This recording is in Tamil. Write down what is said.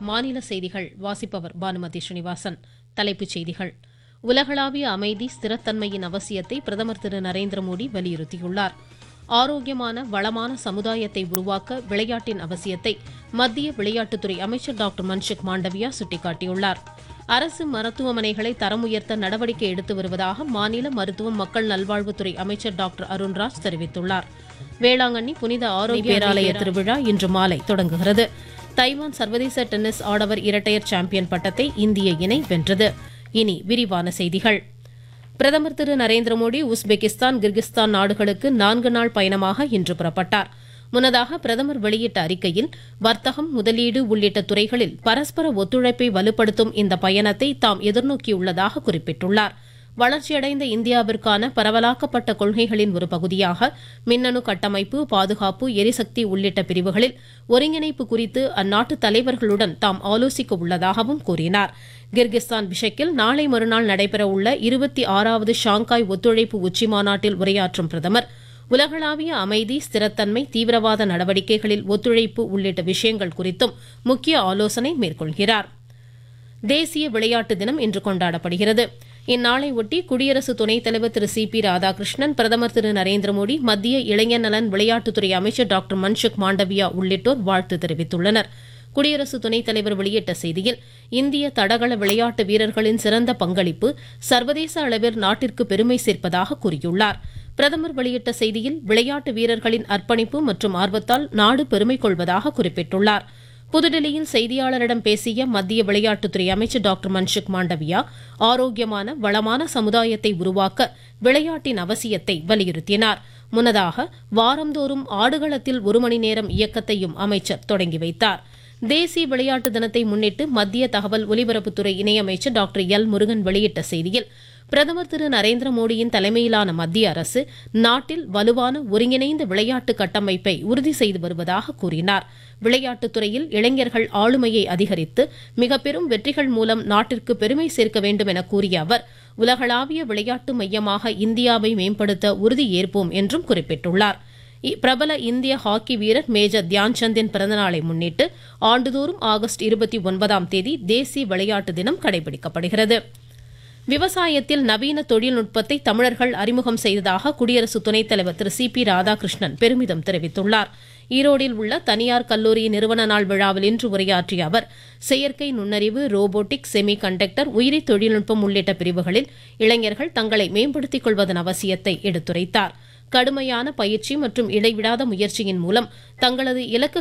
மாநில செய்திகள் வாசிப்பவர் பானுமதி ஸ்ரீனிவாசன் தலைப்புச் செய்திகள் உலகளாவிய அமைதி ஸ்திரத்தன்மையின் அவசியத்தை பிரதமர் திரு நரேந்திர மோடி வலியுறுத்தியுள்ளார் ஆரோக்கியமான வளமான சமுதாயத்தை உருவாக்க விளையாட்டின் அவசியத்தை மத்திய விளையாட்டுத்துறை அமைச்சர் டாக்டர் மன்சுக் மாண்டவியா சுட்டிக்காட்டியுள்ளார் அரசு மருத்துவமனைகளை தரம் உயர்த்த நடவடிக்கை எடுத்து வருவதாக மாநில மருத்துவம் மக்கள் நல்வாழ்வுத்துறை அமைச்சர் டாக்டர் அருண்ராஜ் தெரிவித்துள்ளார் வேளாங்கண்ணி புனித ஆரோக்கிய பேராலய திருவிழா இன்று மாலை தொடங்குகிறது தைவான் சர்வதேச டென்னிஸ் ஆடவர் இரட்டையர் சாம்பியன் பட்டத்தை இந்திய இணை வென்றது இனி விரிவான செய்திகள் பிரதமர் திரு நரேந்திர மோடி உஸ்பெகிஸ்தான் கிர்கிஸ்தான் நாடுகளுக்கு நான்கு நாள் பயணமாக இன்று புறப்பட்டார் முன்னதாக பிரதமர் வெளியிட்ட அறிக்கையில் வர்த்தகம் முதலீடு உள்ளிட்ட துறைகளில் பரஸ்பர ஒத்துழைப்பை வலுப்படுத்தும் இந்த பயணத்தை தாம் எதிர்நோக்கியுள்ளதாக குறிப்பிட்டுள்ளார் வளர்ச்சியடைந்த இந்தியாவிற்கான பரவலாக்கப்பட்ட கொள்கைகளின் ஒரு பகுதியாக மின்னணு கட்டமைப்பு பாதுகாப்பு எரிசக்தி உள்ளிட்ட பிரிவுகளில் ஒருங்கிணைப்பு குறித்து அந்நாட்டு தலைவர்களுடன் தாம் ஆலோசிக்க உள்ளதாகவும் கூறினார் கிர்கிஸ்தான் பிஷக்கில் நாளை மறுநாள் நடைபெறவுள்ள இருபத்தி ஆறாவது ஷாங்காய் ஒத்துழைப்பு உச்சிமாநாட்டில் உரையாற்றும் பிரதமர் உலகளாவிய அமைதி ஸ்திரத்தன்மை தீவிரவாத நடவடிக்கைகளில் ஒத்துழைப்பு உள்ளிட்ட விஷயங்கள் குறித்தும் முக்கிய ஆலோசனை மேற்கொள்கிறார் தேசிய விளையாட்டு தினம் இன்று கொண்டாடப்படுகிறது இந்நாளை ஒட்டி குடியரசு துணைத் தலைவர் திரு சி பி ராதாகிருஷ்ணன் பிரதமர் திரு நரேந்திர மோடி மத்திய இளைஞர் நலன் விளையாட்டுத்துறை அமைச்சர் டாக்டர் மன்சுக் மாண்டவியா உள்ளிட்டோர் வாழ்த்து தெரிவித்துள்ளனர் குடியரசு துணைத் தலைவர் வெளியிட்ட செய்தியில் இந்திய தடகள விளையாட்டு வீரர்களின் சிறந்த பங்களிப்பு சர்வதேச அளவில் நாட்டிற்கு பெருமை சேர்ப்பதாக கூறியுள்ளார் பிரதமர் வெளியிட்ட செய்தியில் விளையாட்டு வீரர்களின் அர்ப்பணிப்பு மற்றும் ஆர்வத்தால் நாடு பெருமை கொள்வதாக குறிப்பிட்டுள்ளார் புதுடில்லியில் செய்தியாளரிடம் பேசிய மத்திய விளையாட்டுத்துறை அமைச்சர் டாக்டர் மன்சுக் மாண்டவியா ஆரோக்கியமான வளமான சமுதாயத்தை உருவாக்க விளையாட்டின் அவசியத்தை வலியுறுத்தினார் முன்னதாக வாரந்தோறும் ஆடுகளத்தில் ஒரு மணி நேரம் இயக்கத்தையும் அமைச்சர் தொடங்கி வைத்தார் தேசிய விளையாட்டு தினத்தை முன்னிட்டு மத்திய தகவல் ஒலிபரப்புத்துறை இணையமைச்சர் டாக்டர் எல் முருகன் வெளியிட்ட செய்தியில் பிரதமர் திரு நரேந்திர மோடியின் தலைமையிலான மத்திய அரசு நாட்டில் வலுவான ஒருங்கிணைந்த விளையாட்டு கட்டமைப்பை உறுதி செய்து வருவதாக கூறினார் விளையாட்டுத் துறையில் இளைஞர்கள் ஆளுமையை அதிகரித்து மிக பெரும் வெற்றிகள் மூலம் நாட்டிற்கு பெருமை சேர்க்க வேண்டும் என கூறிய அவர் உலகளாவிய விளையாட்டு மையமாக இந்தியாவை மேம்படுத்த உறுதி ஏற்போம் என்றும் குறிப்பிட்டுள்ளார் பிரபல இந்திய ஹாக்கி வீரர் மேஜர் தியான்சந்தின் பிறந்தநாளை முன்னிட்டு ஆண்டுதோறும் ஆகஸ்ட் இருபத்தி ஒன்பதாம் தேதி தேசிய விளையாட்டு தினம் கடைபிடிக்கப்படுகிறது விவசாயத்தில் நவீன தொழில்நுட்பத்தை தமிழர்கள் அறிமுகம் செய்ததாக குடியரசு துணைத் தலைவர் திரு சி பி ராதாகிருஷ்ணன் பெருமிதம் தெரிவித்துள்ளார் ஈரோடில் உள்ள தனியார் கல்லூரியின் நிறுவன நாள் விழாவில் இன்று உரையாற்றிய அவர் செயற்கை நுண்ணறிவு ரோபோட்டிக் செமி கண்டக்டர் உயிரி தொழில்நுட்பம் உள்ளிட்ட பிரிவுகளில் இளைஞர்கள் தங்களை மேம்படுத்திக் கொள்வதன் அவசியத்தை எடுத்துரைத்தார் கடுமையான பயிற்சி மற்றும் இடைவிடாத முயற்சியின் மூலம் தங்களது இலக்கு